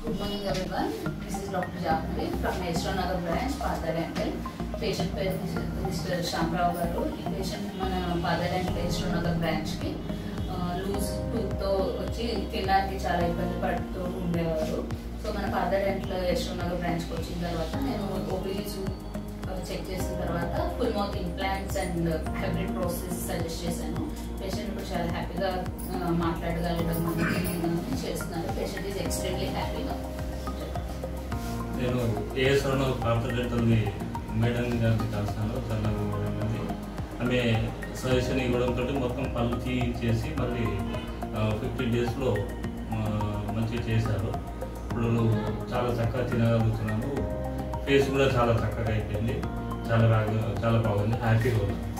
Good morning everyone. This is Dr. Jahnavi from Maestro Nagar branch, పాత dental patient పేరు mister Shyamarao గారు ఈ patient మన పాత డెంటల్ మేస్ట్రో నగర్ బ్రాంచ్కి లూజ్ టూత్తో వచ్చి తినడానికి చాలా ఇబ్బంది పడుతూ ఉండేవారు సో మన పాత డెంటల్ యశ్వర్ నగర్ బ్రాంచ్కి వచ్చిన తర్వాత నేను ఓపీడీస్ చెక్ చేసిన తర్వాత full mouth implants and hybrid process suggest చేశాను పేషెంట్ ఇప్పుడు చాలా హ్యాపీగా మాట్లాడగలగడం అనేది చేస్తున్నారు పేషెంట్ ఈజ్ ఎక్స్ట్రీమ్లీ హ్యాపీగా నేను ఏఎస్ఆర్లో ప్రాప్త డెంటల్ని మేడం గారికి కలిసాను చల్లగా మేడం గారిని ఆమె సజెషన్ ఇవ్వడంతో మొత్తం పళ్ళు తీయించేసి మళ్ళీ ఫిఫ్టీన్ డేస్లో మంచిగా చేశారు ఇప్పుడు చాలా చక్కగా తినగలుగుతున్నాను ఫేస్ కూడా చాలా చక్కగా అయిపోయింది చాలా బాగా చాలా బాగుంది హ్యాపీగా ఉంది